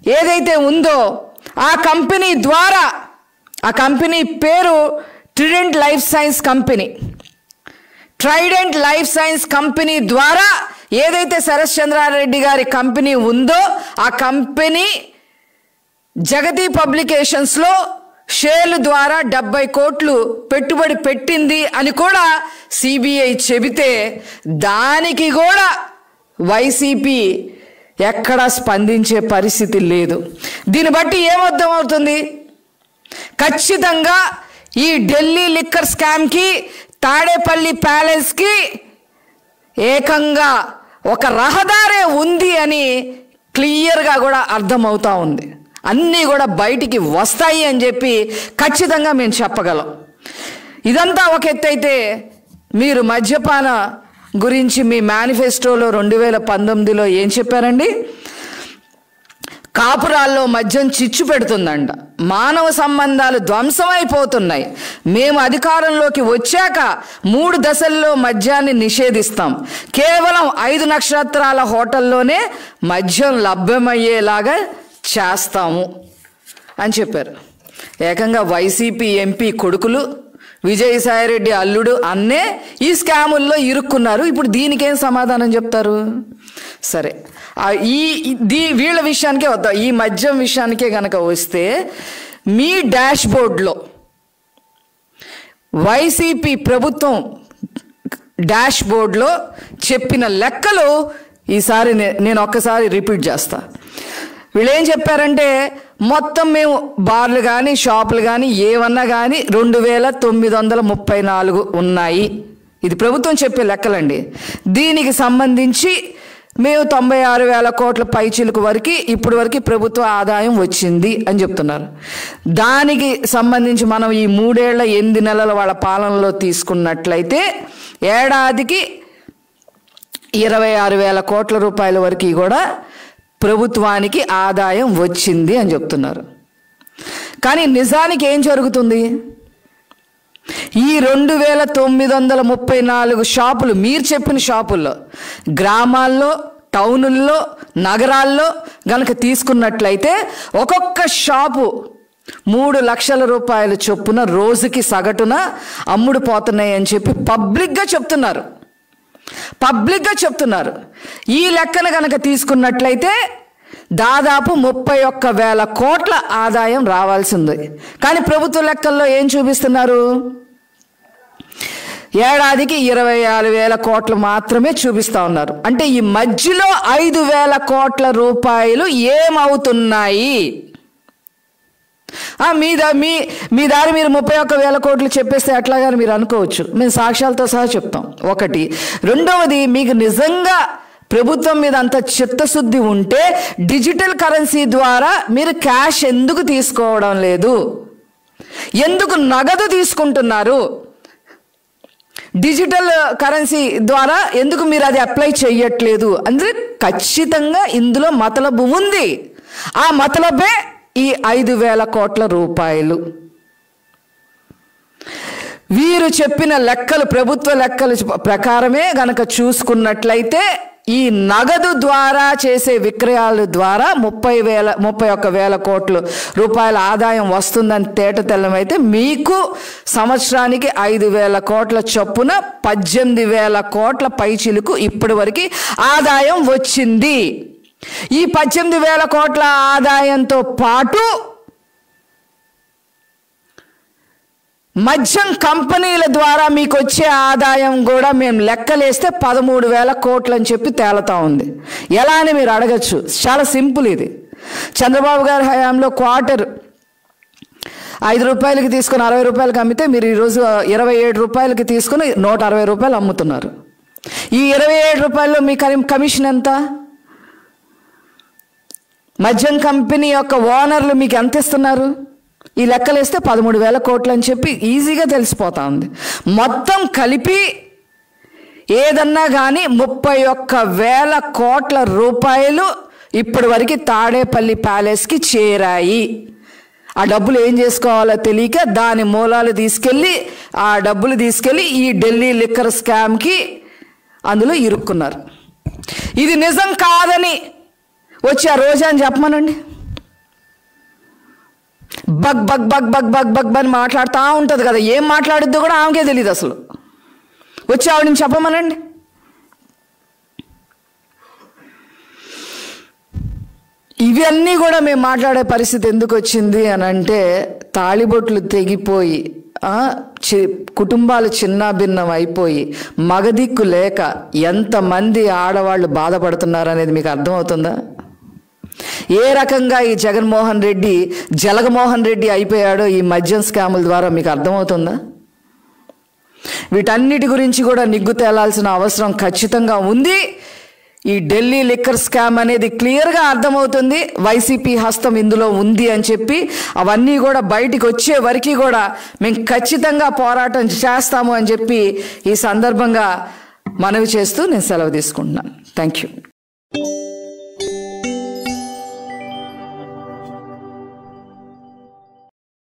ఏదైతే ఉందో ఆ కంపెనీ ద్వారా ఆ కంపెనీ పేరు Trident life science company Trident life science company ద్వారా ఏదైతే శరత్ చంద్రారెడ్డి గారి కంపెనీ ఉందో ఆ కంపెనీ జగతి పబ్లికేషన్స్లో షేర్ల ద్వారా డెబ్బై కోట్లు పెట్టుబడి పెట్టింది అని కూడా సిబిఐ చెబితే దానికి కూడా వైసీపీ ఎక్కడా స్పందించే పరిస్థితి లేదు దీన్ని బట్టి ఏమర్థం అవుతుంది ఖచ్చితంగా ఈ ఢిల్లీ లిక్కర్ స్కామ్కి తాడేపల్లి ప్యాలెస్కి ఏకంగా ఒక రహదారే ఉంది అని క్లియర్గా కూడా అర్థమవుతా ఉంది అన్నీ కూడా బయటికి వస్తాయి అని చెప్పి ఖచ్చితంగా మేము చెప్పగలం ఇదంతా ఒక ఎత్తు అయితే మీరు మద్యపాన గురించి మీ మేనిఫెస్టోలో రెండు వేల పంతొమ్మిదిలో ఏం చెప్పారండి కాపురాల్లో మద్యం చిచ్చు పెడుతుందంట మానవ సంబంధాలు ధ్వంసమైపోతున్నాయి మేము అధికారంలోకి వచ్చాక మూడు దశల్లో మద్యాన్ని నిషేధిస్తాం కేవలం ఐదు నక్షత్రాల హోటల్లోనే మద్యం లభ్యమయ్యేలాగా చేస్తాము అని చెప్పారు ఏకంగా వైసీపీ ఎంపీ కొడుకులు విజయసాయిరెడ్డి అల్లుడు అన్నే ఈ స్కాముల్లో ఇరుక్కున్నారు ఇప్పుడు దీనికేం సమాధానం చెప్తారు సరే ఆ ఈ దీ వీళ్ళ విషయానికే వద్దాం ఈ మద్యం విషయానికే గనక వస్తే మీ డాష్ బోర్డ్లో వైసీపీ ప్రభుత్వం డాష్ బోర్డ్లో చెప్పిన లెక్కలు ఈసారి నే- నేను ఒక్కసారి రిపీట్ చేస్తా వీళ్ళు ఏం చెప్పారంటే మొత్తం మేము బార్లు కానీ షాపులు కానీ ఏమన్నా కానీ రెండు వేల తొమ్మిది వందల ముప్పై నాలుగు ఉన్నాయి ఇది ప్రభుత్వం చెప్పే లెక్కలండి దీనికి సంబంధించి మేము తొంభై ఆరు వేల కోట్ల పైచిలుకు వరకు ఇప్పుడు వరకు ప్రభుత్వ ఆదాయం వచ్చింది అని చెప్తున్నారు దానికి సంబంధించి మనం ఈ మూడేళ్ల ఎనిమిది నెలల వాళ్ళ పాలనలో తీసుకున్నట్లయితే ఏడాదికి ఇరవై ఆరు వేల కోట్ల రూపాయల వరకు కూడా ప్రభుత్వానికి ఆదాయం వచ్చింది అని చెప్తున్నారు కానీ నిజానికి ఏం జరుగుతుంది ఈ రెండు వేల తొమ్మిది వందల ముప్పై నాలుగు షాపులు మీరు చెప్పిన షాపుల్లో గ్రామాల్లో టౌనుల్లో నగరాల్లో గనక తీసుకున్నట్లయితే ఒక్కొక్క షాపు మూడు లక్షల రూపాయల చొప్పున రోజుకి సగటున అమ్ముడు పోతున్నాయి అని చెప్పి పబ్లిక్గా చెప్తున్నారు పబ్లిక్గా చెప్తున్నారు ఈ లెక్కన గనక తీసుకున్నట్లయితే దాదాపు ముప్పై ఒక్క వేల కోట్ల ఆదాయం రావాల్సింది కానీ ప్రభుత్వ లెక్కల్లో ఏం చూపిస్తున్నారు ఏడాదికి ఇరవై ఆరు వేల కోట్లు మాత్రమే చూపిస్తా ఉన్నారు అంటే ఈ మధ్యలో ఐదు వేల కోట్ల రూపాయలు ఏమవుతున్నాయి ఆ, మీ దా మీ మీ దారి మీరు ముప్పై ఒక్క వేల కోట్లు చెప్పేస్తే ఎట్లాగాని మీరు అనుకోవచ్చు మేము సాక్ష్యాలతో సహా చెప్తాం ఒకటి రెండవది మీకు నిజంగా ప్రభుత్వం మీద అంత చిత్తశుద్ధి ఉంటే డిజిటల్ కరెన్సీ ద్వారా మీరు క్యాష్ ఎందుకు తీసుకోవడం లేదు ఎందుకు నగదు తీసుకుంటున్నారు డిజిటల్ కరెన్సీ ద్వారా ఎందుకు మీరు అది అప్లై చేయట్లేదు అంటే ఖచ్చితంగా ఇందులో మతలబు ఉంది ఆ మతలబే ఈ ఐదు వేల కోట్ల రూపాయలు వీరు చెప్పిన లెక్కలు ప్రభుత్వ లెక్కల ప్రకారమే గనక చూసుకున్నట్లయితే ఈ నగదు ద్వారా చేసే విక్రయాల ద్వారా ముప్పై వేల ముప్పై ఒక్క వేల కోట్లు రూపాయల ఆదాయం వస్తుందని తేట తెల్లమైతే మీకు సంవత్సరానికి ఐదు వేల కోట్ల చొప్పున పద్దెనిమిది వేల కోట్ల పైచిలుకు ఇప్పటి వరకు ఆదాయం వచ్చింది ఈ పద్దెనిమిది వేల కోట్ల ఆదాయంతో పాటు మద్యం కంపెనీల ద్వారా మీకు వచ్చే ఆదాయం కూడా మేము లెక్కలేస్తే పదమూడు వేల కోట్లు అని చెప్పి తేలుతా ఉంది ఎలా అని మీరు అడగచ్చు చాలా సింపుల్ ఇది చంద్రబాబు గారి హయాంలో క్వార్టర్ ఐదు రూపాయలకి తీసుకుని అరవై రూపాయలకి అమ్మితే మీరు ఈరోజు ఇరవై ఏడు రూపాయలకి తీసుకుని నూట అరవై రూపాయలు అమ్ముతున్నారు ఈ ఇరవై ఏడు రూపాయల్లో మీ కమి- కమిషన్ ఎంత మద్యం కంపెనీ యొక్క ఓనర్లు మీకు ఎంత ఇస్తున్నారు ఈ లెక్కలేస్తే పదమూడు వేల కోట్లు అని చెప్పి ఈజీగా తెలిసిపోతా ఉంది మొత్తం కలిపి ఏదన్నా కానీ ముప్పై ఒక్క వేల కోట్ల రూపాయలు ఇప్పటి వరకు తాడేపల్లి ప్యాలెస్కి చేరాయి ఆ డబ్బులు ఏం చేసుకోవాలో తెలియక దాని మూలాలు తీసుకెళ్ళి ఆ డబ్బులు తీసుకెళ్ళి ఈ ఢిల్లీ లిక్కర్ స్కామ్కి అందులో ఇరుక్కున్నారు ఇది నిజం కాదని వచ్చి ఆ రోజా అని చెప్పమనండి bug bug bug bug bug bug అని మాట్లాడుతూ ఉంటుంది కదా ఏం మాట్లాడుద్దో కూడా ఆమెకే తెలియదు అసలు వచ్చి ఆవిడని చెప్పమనండి ఇవన్నీ కూడా మేము మాట్లాడే పరిస్థితి ఎందుకు వచ్చింది అని అంటే తాళిబొట్లు తెగిపోయి ఆ, చి కుటుంబాలు చిన్నాభిన్నం అయిపోయి మగదిక్కు లేక ఎంతమంది ఆడవాళ్ళు బాధపడుతున్నారు అనేది మీకు అర్థమవుతుందా ఏ రకంగా ఈ జగన్మోహన్ రెడ్డి జలగమోహన్ రెడ్డి అయిపోయాడో ఈ మద్యం స్కాముల ద్వారా మీకు అర్థమవుతుందా వీటన్నిటి గురించి కూడా నిగ్గు తేలాల్సిన అవసరం ఖచ్చితంగా ఉంది ఈ ఢిల్లీ లిక్కర్ స్కామ్ అనేది క్లియర్గా అర్థమవుతుంది వైసీపీ హస్తం ఇందులో ఉంది అని చెప్పి అవన్నీ కూడా బయటికి వచ్చే వరకు కూడా మేము ఖచ్చితంగా పోరాటం చేస్తాము అని చెప్పి ఈ సందర్భంగా మనవి చేస్తూ నేను సెలవు తీసుకుంటున్నాను థ్యాంక్ యూ